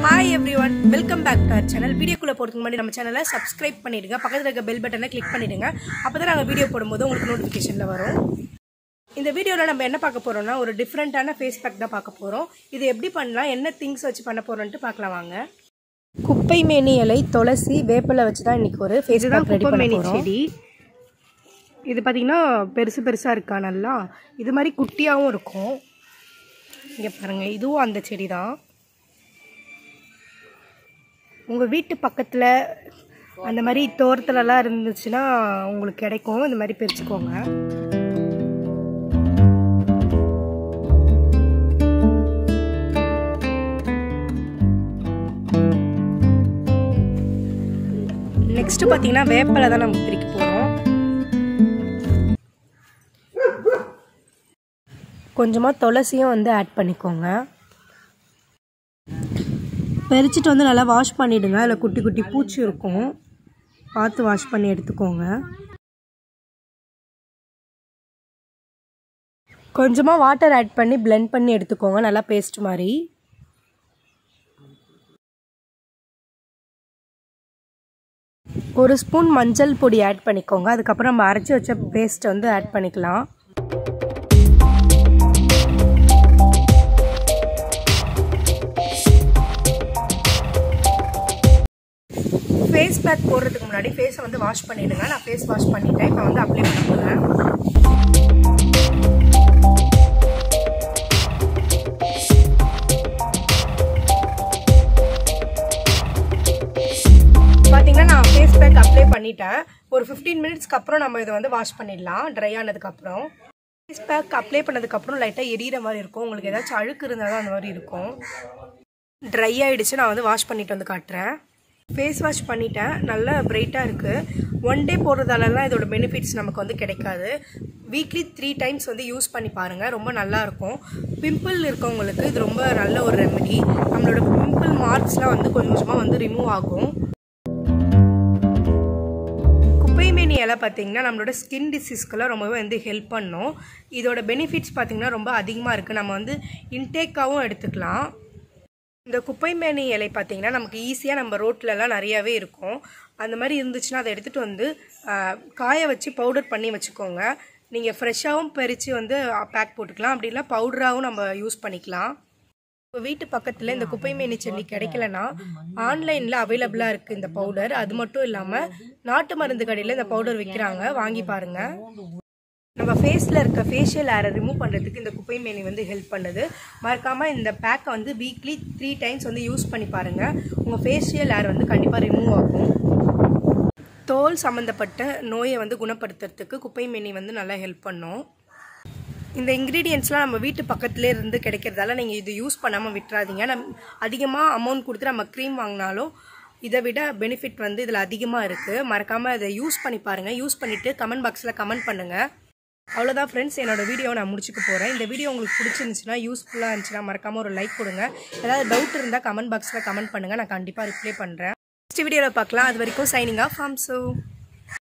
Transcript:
hi everyone welcome back to our channel வீடியோக்குள்ளே போகிறதுக்கு முன்னாடி நம்ம சேனலை சப்ஸ்கிரைப் பண்ணிடுங்க பக்கத்தில் இருக்க பெல் பட்டனை கிளிக் பண்ணிடுங்க அப்போ தான் நாங்கள் வீடியோ போடும்போது உங்களுக்கு நோட்டிஃபிகேஷனில் வரும் இந்த வீடியோவில் நம்ம என்ன பார்க்க போகிறோம்னா ஒரு டிஃப்ரெண்ட்டான ஃபேஸ் பேக் தான் பார்க்க போகிறோம் இது எப்படி பண்ணலாம் என்ன திங்ஸ் வச்சு பண்ண போகிறோன்ட்டு பார்க்கலாம் வாங்க குப்பை மேனி இலை துளசி வேப்பிலை வச்சு தான் இன்னைக்கு ஒரு ஃபேஸ் பேக் ரெடி பண்ண போகிறோம் செடி இது பார்த்தீங்கன்னா பெருசு பெருசாக இருக்கா நல்லா இது மாதிரி குட்டியாகவும் இருக்கும் இங்கே பாருங்கள் இதுவும் அந்த செடி தான் உங்கள் வீட்டு பக்கத்தில் அந்த மாதிரி தோரத்துலலாம் இருந்துச்சுன்னா உங்களுக்கு கிடைக்கும் இந்த மாதிரி பிரிச்சுக்கோங்க நெக்ஸ்ட் பார்த்தீங்கன்னா வேப்பிலை தான் நம்ம பிரிக்க போகிறோம் கொஞ்சமாக துளசியும் வந்து ஆட் பண்ணிக்கோங்க பறிச்சுட்டு வந்து நல்லா வாஷ் பண்ணிவிடுங்க அதில் குட்டி குட்டி பூச்சி இருக்கும் பார்த்து வாஷ் பண்ணி எடுத்துக்கோங்க கொஞ்சமாக வாட்டர் ஆட் பண்ணி பிளெண்ட் பண்ணி எடுத்துக்கோங்க நல்லா பேஸ்ட் மாதிரி ஒரு ஸ்பூன் மஞ்சள் பொடி ஆட் பண்ணிக்கோங்க அதுக்கப்புறம் நம்ம அரைச்சி வச்ச பேஸ்ட்டை வந்து ஆட் பண்ணிக்கலாம் ஃபேஸ் பேக் போடுறதுக்கு முன்னாடி ஃபேஸை வந்து வாஷ் பண்ணிடுங்க நான் ஃபேஸ் வாஷ் பண்ணிட்டேன் இப்போ வந்து அப்ளை பண்ண போகிறேன் பார்த்தீங்கன்னா நான் ஃபேஸ் பேக் அப்ளை பண்ணிட்டேன் ஒரு ஃபிஃப்டீன் மினிட்ஸ்க்கு அப்புறம் நம்ம இதை வந்து வாஷ் பண்ணிடலாம் ட்ரை ஆனதுக்கப்புறம் ஃபேஸ் பேக் அப்ளை பண்ணதுக்கப்புறம் லைட்டாக எரியிற மாதிரி இருக்கும் உங்களுக்கு ஏதாச்சும் அழுக்கு இருந்தால் தான் அந்த மாதிரி இருக்கும் ட்ரை ஆகிடுச்சு நான் வந்து வாஷ் பண்ணிட்டு வந்து காட்டுறேன் ஃபேஸ் வாஷ் பண்ணிட்டேன் நல்லா பிரைட்டாக இருக்குது ஒன் டே போடுறதாலலாம் இதோட பெனிஃபிட்ஸ் நமக்கு வந்து கிடைக்காது வீக்லி த்ரீ டைம்ஸ் வந்து யூஸ் பண்ணி பாருங்கள் ரொம்ப நல்லாயிருக்கும் பிம்பிள் இருக்கவங்களுக்கு இது ரொம்ப நல்ல ஒரு ரெமெடி நம்மளோட பிம்பிள் மார்க்ஸ்லாம் வந்து கொஞ்சம் கொஞ்சமாக வந்து ரிமூவ் ஆகும் குப்பைமேனி இலை பார்த்தீங்கன்னா நம்மளோட ஸ்கின் டிசீஸ்க்கெல்லாம் ரொம்பவே வந்து ஹெல்ப் பண்ணும் இதோட பெனிஃபிட்ஸ் பார்த்திங்கன்னா ரொம்ப அதிகமாக இருக்குது நம்ம வந்து இன்டேக்காகவும் எடுத்துக்கலாம் இந்த குப்பைமேனி இலை பார்த்தீங்கன்னா நமக்கு ஈஸியாக நம்ம ரோட்லலாம் நிறையாவே இருக்கும் அந்த மாதிரி இருந்துச்சுன்னா அதை எடுத்துகிட்டு வந்து காய வச்சு பவுடர் பண்ணி வச்சுக்கோங்க நீங்கள் ஃப்ரெஷ்ஷாகவும் பறித்து வந்து பேக் போட்டுக்கலாம் அப்படி இல்லை பவுடராகவும் நம்ம யூஸ் பண்ணிக்கலாம் இப்போ வீட்டு பக்கத்தில் இந்த குப்பைமேனி செல்லி கிடைக்கலனா ஆன்லைனில் அவைலபிளாக இருக்குது இந்த பவுடர் அது மட்டும் இல்லாமல் நாட்டு மருந்து கடையில் இந்த பவுடர் விற்கிறாங்க வாங்கி பாருங்கள் நம்ம ஃபேஸில் இருக்க ஃபேஷியல் ஏரை ரிமூவ் பண்ணுறதுக்கு இந்த குப்பை மேனி வந்து ஹெல்ப் பண்ணுது மறக்காமல் இந்த பேக்கை வந்து வீக்லி த்ரீ டைம்ஸ் வந்து யூஸ் பண்ணி பாருங்கள் உங்கள் ஃபேஷியல் ஏர் வந்து கண்டிப்பாக ரிமூவ் ஆகும் தோல் சம்மந்தப்பட்ட நோயை வந்து குணப்படுத்துறதுக்கு குப்பை மேனி வந்து நல்லா ஹெல்ப் பண்ணும் இந்த இன்க்ரீடியன்ஸ்லாம் நம்ம வீட்டு பக்கத்துலேயே இருந்து கிடைக்கிறதால நீங்கள் இது யூஸ் பண்ணாமல் விட்டுறாதீங்க நம் அதிகமாக அமௌண்ட் கொடுத்து நம்ம க்ரீம் வாங்கினாலும் இதை விட பெனிஃபிட் வந்து இதில் அதிகமாக இருக்குது மறக்காமல் இதை யூஸ் பண்ணி பாருங்கள் யூஸ் பண்ணிவிட்டு கமெண்ட் பாக்ஸில் கமெண்ட் பண்ணுங்கள் அவ்வளோதான் ஃப்ரெண்ட்ஸ் என்னோட வீடியோவை நான் முடிச்சுக்க போகிறேன் இந்த வீடியோ உங்களுக்கு பிடிச்சிருந்துச்சுன்னா யூஸ்ஃபுல்லாக இருந்துச்சுன்னா மறக்காமல் ஒரு லைக் கொடுங்க ஏதாவது டவுட் இருந்தால் கமெண்ட் பாக்ஸில் கமெண்ட் பண்ணுங்கள் நான் கண்டிப்பாக ரிப்ளை பண்ணுறேன் நெக்ஸ்ட் வீடியோவில் பார்க்கலாம் அது வரைக்கும் சைனிங் ஆஃப் ஃபார்ம் ஸோ